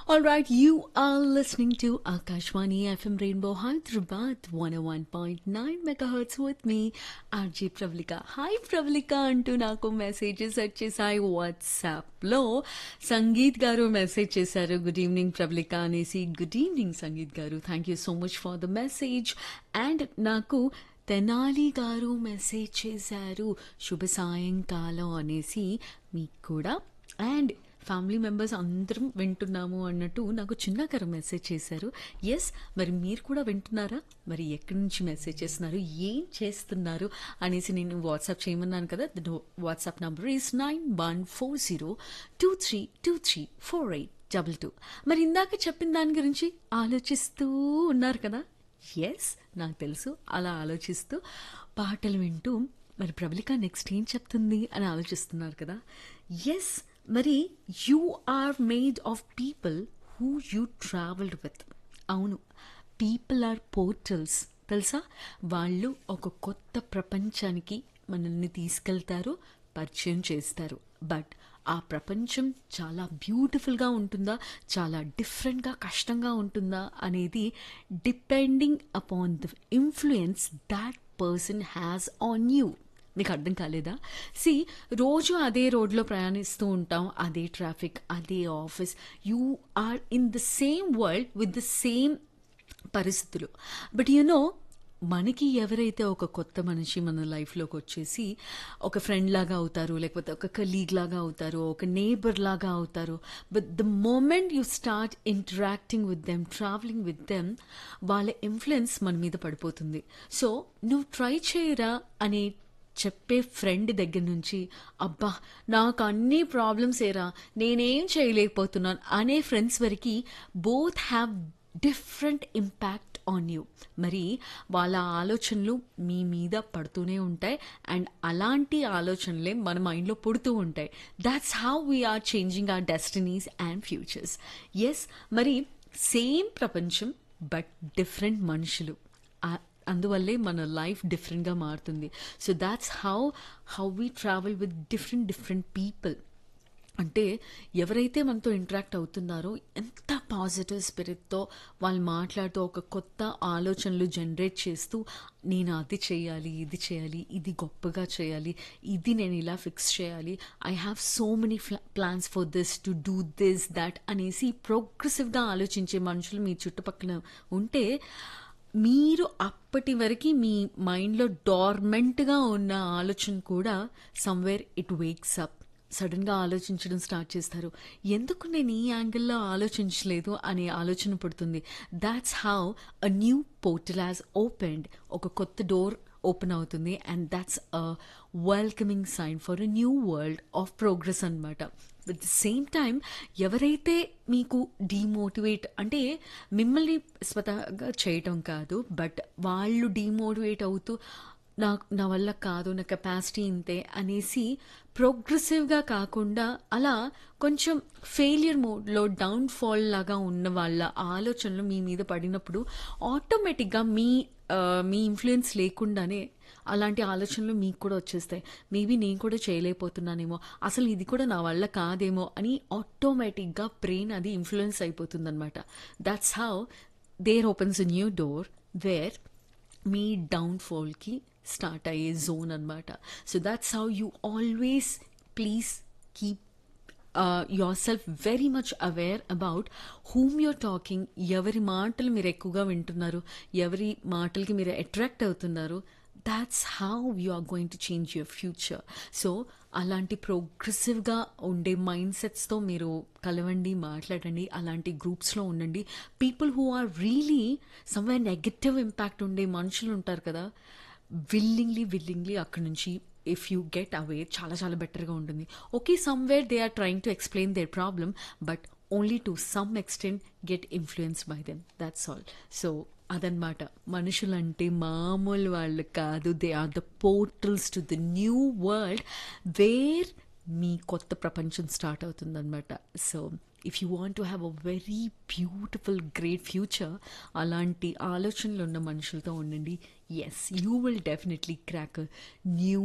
All right, you are listening to Akashwani FM Rainbow Hyderabad 101.9 megahertz with me, RJ Pravlika. Hi Pravlika అంటూ నాకు messages వచ్చేసాయి వాట్సాప్లో సంగీత్ గారు message చేశారు good evening Pravalika అనేసి గుడ్ ఈవినింగ్ సంగీత్ గారు thank you so much for the message and నాకు తెనాలి గారు మెసేజ్ చేశారు శుభ సాయంకాలం అనేసి మీకు కూడా అండ్ ఫ్యామిలీ మెంబర్స్ అందరం వింటున్నాము అన్నట్టు నాకు చిన్నకర మెసేజ్ చేశారు ఎస్ మరి మీరు కూడా వింటున్నారా మరి ఎక్కడి నుంచి మెసేజ్ చేస్తున్నారు ఏం చేస్తున్నారు అనేసి నేను వాట్సాప్ చేయమన్నాను కదా WhatsApp number is nine one four zero two three two three four eight double two మరి ఇందాక చెప్పిన దాని గురించి ఆలోచిస్తూ ఉన్నారు కదా ఎస్ నాకు తెలుసు అలా ఆలోచిస్తూ పాటలు వింటూ మరి ప్రబలిక నెక్స్ట్ ఏం చెప్తుంది అని ఆలోచిస్తున్నారు కదా ఎస్ మరి you are made of people who you travelled with అవును పీపుల్ ఆర్ పోర్టల్స్ తెలుసా వాళ్ళు ఒక కొత్త ప్రపంచానికి మనల్ని తీసుకెళ్తారు పరిచయం చేస్తారు బట్ ఆ ప్రపంచం చాలా బ్యూటిఫుల్గా ఉంటుందా చాలా డిఫరెంట్గా కష్టంగా ఉంటుందా అనేది depending upon the influence that person has on you మీకు అర్థం కాలేదా సి రోజు అదే రోడ్లో ప్రయాణిస్తూ ఉంటాం అదే ట్రాఫిక్ అదే office you are in the same world with the same పరిస్థితులు బట్ యు నో మనకి ఎవరైతే ఒక కొత్త మనిషి మన లైఫ్లోకి వచ్చేసి ఒక ఫ్రెండ్ లాగా అవుతారు లేకపోతే ఒక కలీగ్ లాగా అవుతారు ఒక నేబర్ లాగా అవుతారు but the moment you start interacting with them travelling with them వాళ్ళ ఇన్ఫ్లుయెన్స్ మన మీద పడిపోతుంది సో నువ్వు ట్రై చేయరా అనే చెప్పే ఫ్రెండ్ దగ్గర నుంచి అబ్బా నాకు అన్ని ప్రాబ్లమ్స్ ఏరా నేనేం చేయలేకపోతున్నాను అనే ఫ్రెండ్స్ వరకు both have different impact on you మరి వాళ్ళ ఆలోచనలు మీ మీద పడుతూనే ఉంటాయి అండ్ అలాంటి ఆలోచనలే మన మైండ్లో పుడుతూ ఉంటాయి that's how we are changing our destinies and futures yes మరి సేమ్ ప్రపంచం బట్ డిఫరెంట్ మనుషులు అందువల్లే మన లైఫ్ డిఫరెంట్గా మారుతుంది so that's how how we travel with different different people అంటే ఎవరైతే మనతో ఇంటరాక్ట్ అవుతున్నారో ఎంత పాజిటివ్ స్పిరిట్తో వాళ్ళు మాట్లాడుతూ ఒక కొత్త ఆలోచనలు జనరేట్ చేస్తూ నేను అది చేయాలి ఇది చేయాలి ఇది గొప్పగా చేయాలి ఇది నేను ఇలా ఫిక్స్ చేయాలి I have so many plans for this to do this that అనేసి ప్రోగ్రెసివ్గా ఆలోచించే మనుషులు మీ చుట్టుపక్కల ఉంటే మీరు అప్పటి వరకు మీ మైండ్లో డార్మెంట్గా ఉన్న ఆలోచన కూడా సమ్వేర్ ఇట్ వేక్స్ అప్ సడన్గా ఆలోచించడం స్టార్ట్ చేస్తారు ఎందుకు నేను ఈ యాంగిల్లో ఆలోచించలేదు అనే ఆలోచన పుడుతుంది that's how a new portal has opened ఒక కొత్త డోర్ ఓపెన్ అవుతుంది and that's a welcoming sign for a new world of progress అనమాట అట్ ద సేమ్ టైం ఎవరైతే మీకు డీమోటివేట్ అంటే మిమ్మల్ని స్వతహాగా చేయటం కాదు బట్ వాళ్ళు డీమోటివేట్ అవుతూ నా నా వల్ల కాదు నా కెపాసిటీ ఇంతే అనేసి ప్రోగ్రెసివ్గా కాకుండా అలా కొంచెం ఫెయిలియర్ మోడ్లో డౌన్ఫాల్ లాగా ఉన్న వాళ్ళ ఆలోచనలు మీ మీద పడినప్పుడు ఆటోమేటిక్గా మీ మీ ఇన్ఫ్లుయెన్స్ లేకుండానే అలాంటి ఆలోచనలు మీకు కూడా వచ్చేస్తాయి మేబీ నేను కూడా చేయలేకపోతున్నానేమో అసలు ఇది కూడా నా వల్ల కాదేమో అని ఆటోమేటిక్గా బ్రెయిన్ అది ఇన్ఫ్లుయెన్స్ అయిపోతుందన్నమాట that's how there opens new door where మీ డౌన్ఫాల్కి స్టార్ట్ అయ్యే జోన్ అనమాట so that's how you always please keep your self very much aware about whom you're talking ఎవరి మాటలు మీరు ఎక్కువగా వింటున్నారు ఎవరి మాటలకి మీరు అట్రాక్ట్ అవుతున్నారు that's how you are going to change your future so అలాంటి ప్రోగ్రెసివ్గా ఉండే మైండ్ సెట్స్తో మీరు కలవండి మాట్లాడండి అలాంటి గ్రూప్స్లో ఉండండి people who are really somewhere negative impact ఉండే మనుషులు ఉంటారు కదా విల్లింగ్లీ విల్లింగ్లీ అక్కడి నుంచి ఇఫ్ యూ గెట్ అవే చాలా చాలా బెటర్గా ఉంటుంది okay somewhere they are trying to explain their problem but only to some extent get influence by them that's all so అదనమాట మనుషులంటే మామూలు వాళ్ళు కాదు they are the portals to the new world where మీ కొత్త ప్రపంచం స్టార్ట్ అవుతుందన్నమాట so if you want to have a very beautiful great future అలాంటి ఆలోచనలు ఉన్న మనుషులతో ఉండండి yes you will definitely crack new